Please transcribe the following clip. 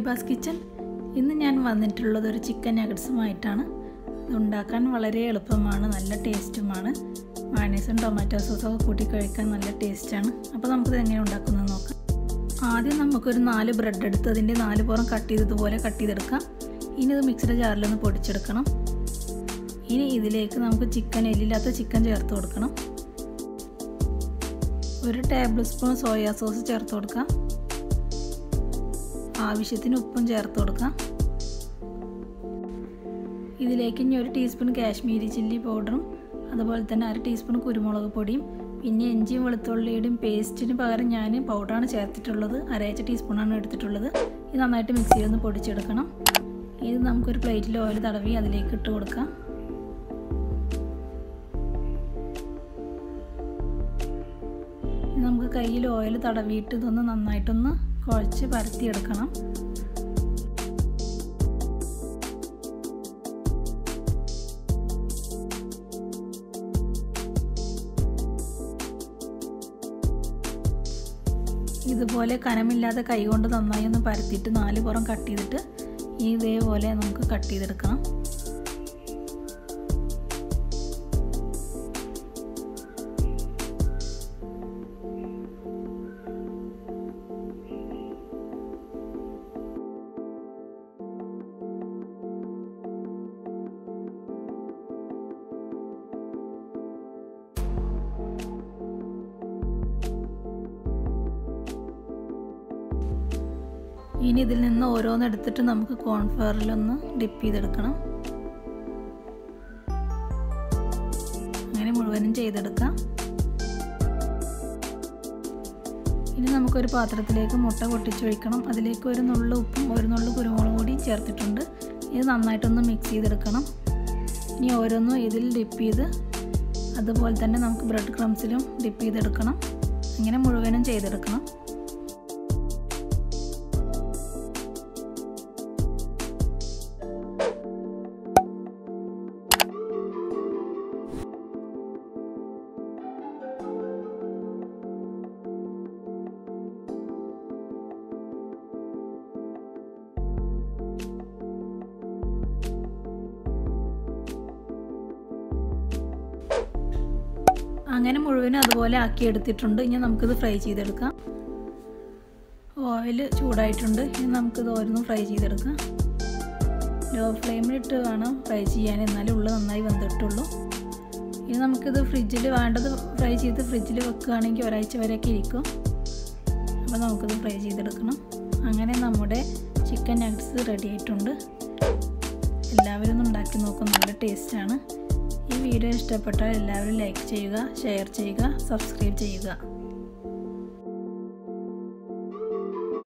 ഹബീബാസ് kitchen ഇന്ന് ഞാൻ വന്നിട്ടുള്ളത് ഒരു ചിക്കൻ നഗറ്റ്സുമായിട്ടാണ് ഇത് ഉണ്ടാക്കാൻ വളരെ എളുപ്പമാണ് നല്ല ടേസ്റ്റുമാണ് മയണൈസും ടൊമാറ്റോ സോസൊക്കെ കൂട്ടി കഴിക്കാൻ നല്ല ടേസ്റ്റാണ് അപ്പോൾ നമുക്കിത് എങ്ങനെ ഉണ്ടാക്കുന്നത് നോക്കാം ആദ്യം നമുക്കൊരു നാല് ബ്രെഡ് എടുത്ത് അതിൻ്റെ നാല് പുറം കട്ട് ചെയ്തതുപോലെ കട്ട് ചെയ്തെടുക്കാം ഇനി ഇത് മിക്സിയുടെ ജാറിലൊന്ന് പൊടിച്ചെടുക്കണം ഇനി ഇതിലേക്ക് നമുക്ക് ചിക്കൻ എല്ലില്ലാത്ത ചിക്കൻ ചേർത്ത് കൊടുക്കണം ഒരു ടേബിൾ സ്പൂൺ സോയാ സോസ് ചേർത്ത് കൊടുക്കാം ആവശ്യത്തിന് ഉപ്പും ചേർത്ത് കൊടുക്കാം ഇതിലേക്ക് ഇനി ഒരു ടീസ്പൂൺ കാശ്മീരി ചില്ലി പൗഡറും അതുപോലെ തന്നെ അര ടീസ്പൂൺ കുരുമുളക് പൊടിയും പിന്നെ ഇഞ്ചിയും വെളുത്തുള്ളിയുടെയും പേസ്റ്റിന് പകരം ഞാൻ പൗഡറാണ് ചേർത്തിട്ടുള്ളത് അരയച്ച ടീസ്പൂണാണ് എടുത്തിട്ടുള്ളത് ഇത് നന്നായിട്ട് മിക്സിയിൽ ഒന്ന് പൊടിച്ചെടുക്കണം ഇത് നമുക്കൊരു പ്ലേറ്റിൽ ഓയിൽ തടവി അതിലേക്ക് ഇട്ട് കൊടുക്കാം നമുക്ക് കയ്യിൽ ഓയിൽ തടവിയിട്ട് ഇതൊന്ന് നന്നായിട്ടൊന്ന് കുഴച്ച് പരത്തിയെടുക്കണം ഇതുപോലെ കനമില്ലാതെ കൈകൊണ്ട് നന്നായി ഒന്ന് പരത്തിയിട്ട് നാല് പുറം കട്ട് ചെയ്തിട്ട് ഇതേപോലെ നമുക്ക് കട്ട് ചെയ്തെടുക്കണം ഇനി ഇതിൽ നിന്ന് ഓരോന്ന് എടുത്തിട്ട് നമുക്ക് കോൺഫ്ലവറിലൊന്ന് ഡിപ്പ് ചെയ്തെടുക്കണം അങ്ങനെ മുഴുവനും ചെയ്തെടുക്കാം ഇനി നമുക്കൊരു പാത്രത്തിലേക്ക് മുട്ട പൊട്ടിച്ചൊഴിക്കണം അതിലേക്ക് ഒരു നുള്ളു ഉപ്പും ഒരു നുള്ളു കുരുമുളക് പൊടിയും ചേർത്തിട്ടുണ്ട് ഇത് നന്നായിട്ടൊന്ന് മിക്സ് ചെയ്തെടുക്കണം ഇനി ഓരോന്നും ഇതിൽ ഡിപ്പ് ചെയ്ത് അതുപോലെ തന്നെ നമുക്ക് ബ്രെഡ് ക്രംസിലും ഡിപ്പ് ചെയ്തെടുക്കണം ഇങ്ങനെ മുഴുവനും ചെയ്തെടുക്കണം അങ്ങനെ മുഴുവനും അതുപോലെ ആക്കി എടുത്തിട്ടുണ്ട് ഇനി നമുക്കിത് ഫ്രൈ ചെയ്തെടുക്കാം ഓയിൽ ചൂടായിട്ടുണ്ട് ഇനി നമുക്കിത് ഓരോന്നും ഫ്രൈ ചെയ്തെടുക്കാം ലോ ഫ്ലെയിമിലിട്ട് വേണം ഫ്രൈ ചെയ്യാൻ എന്നാലേ ഉള്ളു നന്നായി വെന്തിട്ടുള്ളൂ ഇനി നമുക്കിത് ഫ്രിഡ്ജിൽ വേണ്ടത് ഫ്രൈ ചെയ്ത് ഫ്രിഡ്ജിൽ വെക്കുകയാണെങ്കിൽ ഒരാഴ്ച വരെയൊക്കെ ഇരിക്കും അപ്പോൾ നമുക്കിത് ഫ്രൈ ചെയ്തെടുക്കണം അങ്ങനെ നമ്മുടെ ചിക്കൻ നഗ്സ് റെഡി ആയിട്ടുണ്ട് എല്ലാവരും ഒന്ന് ഉണ്ടാക്കി നോക്കും നല്ല ടേസ്റ്റാണ് ഈ വീഡിയോ ഇഷ്ടപ്പെട്ടാൽ എല്ലാവരും ലൈക്ക് ചെയ്യുക ഷെയർ ചെയ്യുക സബ്സ്ക്രൈബ് ചെയ്യുക